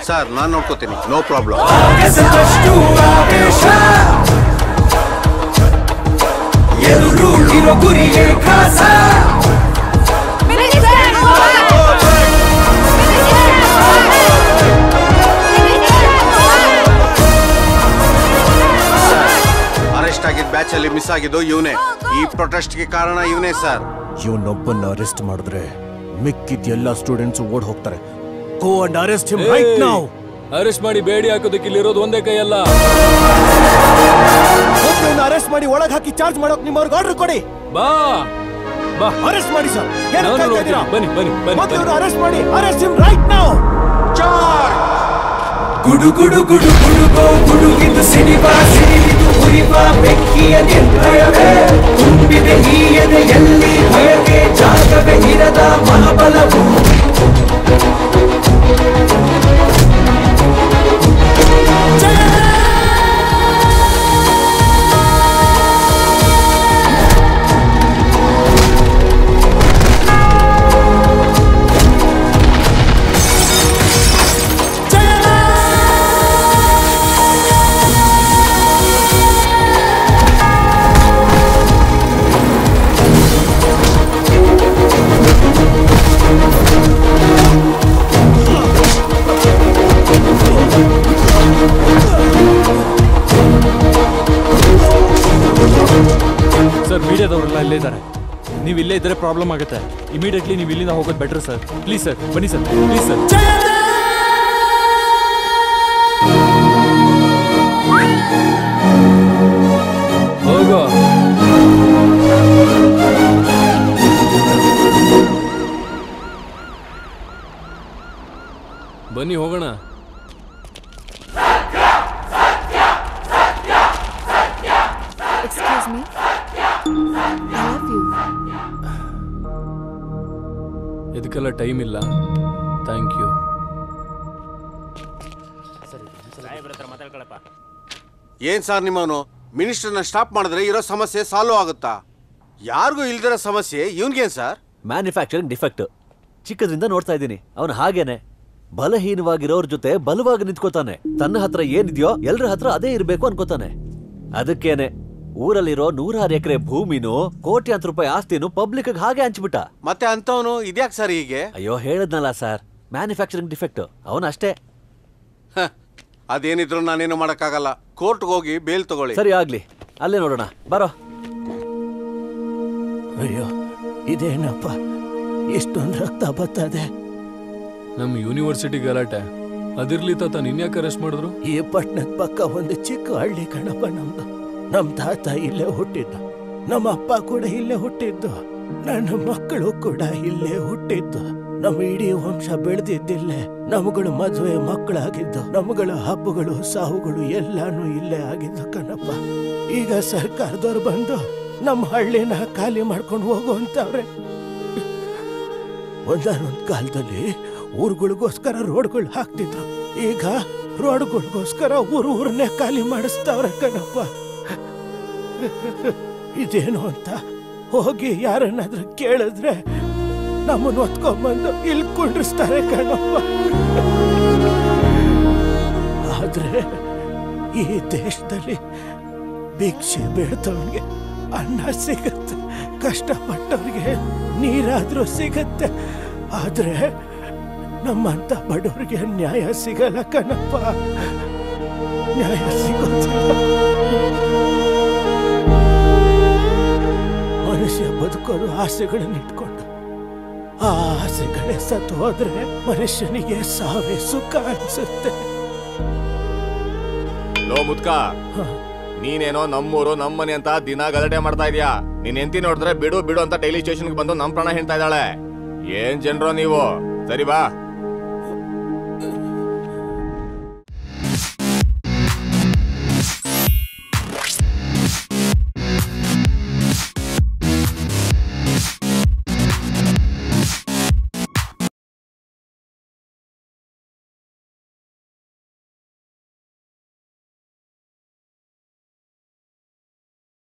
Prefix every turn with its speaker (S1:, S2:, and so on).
S1: Sir ನಾನು ನೋಡ್ಕೋತೀನಿ no problem
S2: ಆಗಸದಷ್ಟು ಆವೇಶ ಎದುರು ಇರೋ ಗುರಿಗೆ ಖಾಸ
S1: ಅರೆಸ್ಟ್ ಆಗಿದ್ದ ಬ್ಯಾಚ್ ಅಲ್ಲಿ ಮಿಸ್ ಆಗಿದ್ದು ಇವನೇ ಈ ಪ್ರೊಟೆಸ್ಟ್ ಗೆ ಕಾರಣ ಇವನೇ ಸರ್
S3: ಇವನೊಬ್ಬನ್ನ ಅರೆಸ್ಟ್ ಮಾಡಿದ್ರೆ ಮಿಕ್ಕಿದ ಎಲ್ಲ ಸ್ಟೂಡೆಂಟ್ಸ್ ಓಡ್ ಹೋಗ್ತಾರೆ go and arrest him right now
S4: arrest ಮಾಡಿ ಬೇಡಿ ಹಾಕೋದಕ್ಕೆ ಇಲ್ಲಿರೋದು ಒಂದೇ ಕೈ ಅಲ್ಲ
S3: ಅರೆಸ್ಟ್ ಮಾಡಿ ಒಳಗ್ ಹಾಕಿ ಚಾರ್ಜ್ ಮಾಡೋಕ್ ನಿಮ್ಮವ್ರಿಗೆ ಆರ್ಡರ್ ಕೊಡಿ
S4: ಬಾ ಬಾ
S3: ಅರೆಸ್ಟ್ ಮಾಡಿ ಸರ್
S4: ನಾನು ನೋಡ್ತೀನಿ. ಬನ್ನಿ ಬನ್ನಿ ಬನ್ನಿ ಬನ್ನಿ.
S3: ಅರೆಸ್ಟ್ ಮಾಡಿ ಅರೆಸ್ಟ್ ಹಿಮ್ ರೈಟ್ ನೌ
S2: ಗುಡು ಗುಡು ಗುಡು ಗುಡುಗೋ ಗುಡುಗಿದು ಸಿಡಿಬ ಸಿಡಿದು ಉರಿಬ ಬೆಕ್ಕಿಯ ನಿರ್ಭಯವೇ ತುಂಬಿದೆ ಈ ಎದೆಯಲ್ಲಿ ಭಯಕ್ಕೆ ಜಾಗವೇ ಇರದ ಮಹಾಬಲವು
S4: ಸರ್ ಮೀಡಿಯಾದವರೆಲ್ಲ ಇಲ್ಲೇ ಇದ್ದಾರೆ ನೀವು ಇಲ್ಲೇ ಇದ್ರೆ ಪ್ರಾಬ್ಲಮ್ ಆಗುತ್ತೆ ಇಮಿಡಿಯೇಟ್ಲಿ ನೀವು ಇಲ್ಲಿಂದ ಹೋಗೋದು ಬೆಟರ್ ಸರ್ ಪ್ಲೀಸ್ ಸರ್ ಬನ್ನಿ ಸರ್ ಪ್ಲೀಸ್ ಸರ್ ಹೋಗೋ ಬನ್ನಿ ಹೋಗೋಣ
S5: Excuse me. I love you.
S4: ಇದಕ್ಕೆಲ್ಲ ಟೈಮ್ ಇಲ್ಲ ಥ್ಯಾಂಕ್ ಯು
S1: ಏನ್ ಸರ್ ನಿಮ್ಮವನು ಮಿನಿಸ್ಟರ್ನ ಸ್ಟಾಪ್ ಮಾಡಿದ್ರೆ ಇರೋ ಸಮಸ್ಯೆ ಸಾಲ್ವ್ ಆಗುತ್ತಾ ಯಾರಿಗೂ ಇಲ್ದಿರೋ ಸಮಸ್ಯೆ ಇವನ್ಗೇನ್ ಸರ್
S6: ಮ್ಯಾನುಫ್ಯಾಕ್ಚರಿಂಗ್ ಡಿಫೆಕ್ಟ್ ಚಿಕ್ಕದ್ರಿಂದ ನೋಡ್ತಾ ಇದ್ದೀನಿ ಅವನು ಹಾಗೇನೆ ಬಲಹೀನವಾಗಿರೋರ್ ಜೊತೆ ಬಲವಾಗಿ ನಿಂತ್ಕೋತಾನೆ ತನ್ನ ಹತ್ರ ಏನಿದೆಯೋ ಎಲ್ರ ಹತ್ರ ಅದೇ ಇರ್ಬೇಕು ಅನ್ಕೋತಾನೆ ಅದಕ್ಕೇನೆ ಊರಲ್ಲಿರೋ ನೂರಾರು ಎಕರೆ ಭೂಮಿನೂ ಕೋಟ್ಯಾಂತರ ರೂಪಾಯಿ ಆಸ್ತಿನೂ ಪಬ್ಲಿಕ್ ಹಾಗೆ ಹಂಚ್ಬಿಟ್ಟ
S1: ಮತ್ತೆ ಅಂತವನು ಇದ್ಯಾಕ್ ಸರ್ ಹೀಗೆ
S6: ಅಯ್ಯೋ ಹೇಳದ್ನಲ್ಲ ಸರ್ ಮ್ಯಾನುಫ್ಯಾಕ್ಚರಿಂಗ್ ಡಿಫೆಕ್ಟ್ ಅವನು ಅಷ್ಟೇ
S1: ಹ, ಅದೇನಿದ್ರು ನಾನೇನು ಮಾಡಕ್ಕಾಗಲ್ಲ ಕೋರ್ಟ್ಗೆ ಹೋಗಿ ಬೇಲ್ ತಗೊಳ್ಳಿ
S6: ಸರಿ ಆಗ್ಲಿ ಅಲ್ಲೇ ನೋಡೋಣ ಬರೋ
S3: ಅಯ್ಯೋ ಇದೇನಪ್ಪ ಇಷ್ಟೊಂದು ರಕ್ತ ಬರ್ತದೆ
S4: ನಮ್ಮ ಯೂನಿವರ್ಸಿಟಿ ಗಲಾಟೆ ಅದಿರ್ಲಿ ತಾತ ನಿನ್ಯಾಕೆ ಅರೆಸ್ಟ್ ಮಾಡಿದ್ರು
S3: ಈ ಪಟ್ಟಣದ ಪಕ್ಕ ಒಂದು ಚಿಕ್ಕ ಹಳ್ಳಿ ಕಣಪ್ಪ ನಮ್ದು ನಮ್ ತಾತ ಇಲ್ಲೇ ಹುಟ್ಟಿದ್ದು ನಮ್ಮ ಅಪ್ಪ ಕೂಡ ಇಲ್ಲೇ ಹುಟ್ಟಿದ್ದು ನನ್ನ ಮಕ್ಕಳು ಕೂಡ ಇಲ್ಲೇ ಹುಟ್ಟಿದ್ದು ನಮ್ಮ ಇಡೀ ವಂಶ ಬೆಳೆದಿದ್ದಿಲ್ಲೇ ನಮ್ಗಳು ಮದುವೆ ಮಕ್ಕಳಾಗಿದ್ದು ನಮ್ಗಳ ಹಬ್ಬಗಳು ಸಾವುಗಳು ಎಲ್ಲಾನು ಇಲ್ಲೇ ಆಗಿದ್ದು ಕಣಪ್ಪ ಈಗ ಸರ್ಕಾರದವ್ರು ಬಂದು ನಮ್ಮ ಹಳ್ಳಿನ ಖಾಲಿ ಮಾಡ್ಕೊಂಡು ಹೋಗು ಅಂತವ್ರೆ ಒಂದಾನೊಂದ್ ಕಾಲದಲ್ಲಿ ಊರುಗಳಿಗೋಸ್ಕರ ರೋಡ್ಗಳು ಹಾಕ್ತಿದ್ರು ಈಗ ರೋಡ್ಗಳಿಗೋಸ್ಕರ ಊರು ಊರನ್ನೇ ಖಾಲಿ ಮಾಡಿಸ್ತಾವ್ರೆ ಕಣಪ್ಪ ಇದೇನು ಅಂತ ಹೋಗಿ ಯಾರನ್ನಾದ್ರೂ ಕೇಳಿದ್ರೆ ನಮ್ಮನ್ನು ಹೊತ್ಕೊಂಡ್ಬಂದು ಇಲ್ಲಿ ಕುಂಡ್ರಿಸ್ತಾರೆ ಕಣಪ್ಪ ಆದ್ರೆ ಈ ದೇಶದಲ್ಲಿ ಭಿಕ್ಷೆ ಬೇಡ್ದವ್ನಿಗೆ ಅನ್ನ ಸಿಗತ್ತೆ ಕಷ್ಟಪಟ್ಟವ್ರಿಗೆ ನೀರಾದ್ರೂ ಸಿಗತ್ತೆ ಆದ್ರೆ ನಮ್ಮಂತ ಬಡವರಿಗೆ ನ್ಯಾಯ ಸಿಗಲ್ಲ ಕಣಪ್ಪ ನ್ಯಾಯ ಸಿಗೋದಿಲ್ಲ ಮನುಷ್ಯ ಬದುಕೋದು ಆಸೆಗಳನ್ನ ಇಟ್ಕೊಂಡು ಆ ಆಸೆಗಳೇ ಸತ್ತು ಹೋದ್ರೆ ಮನುಷ್ಯನಿಗೆ ಸಾವೇ ಸುಖ ಅನ್ಸುತ್ತೆ
S7: ಲೋ ಮುದ್ಕ ನೀನೇನೋ ನಮ್ಮೂರು ನಮ್ಮನೆ ಅಂತ ದಿನ ಗಲಾಟೆ ಮಾಡ್ತಾ ಇದೀಯಾ ನೀನ್ ಎಂತಿ ನೋಡಿದ್ರೆ ಬಿಡು ಬಿಡು ಅಂತ ಡೈಲಿ ಸ್ಟೇಷನ್ಗೆ ಬಂದು ನಮ್ ಪ್ರಾಣ ಹೇಳ್ತಾ ಇದ್ದಾಳೆ ಏನ್ ಜನರೋ ನೀವು ಸರಿ ಬಾ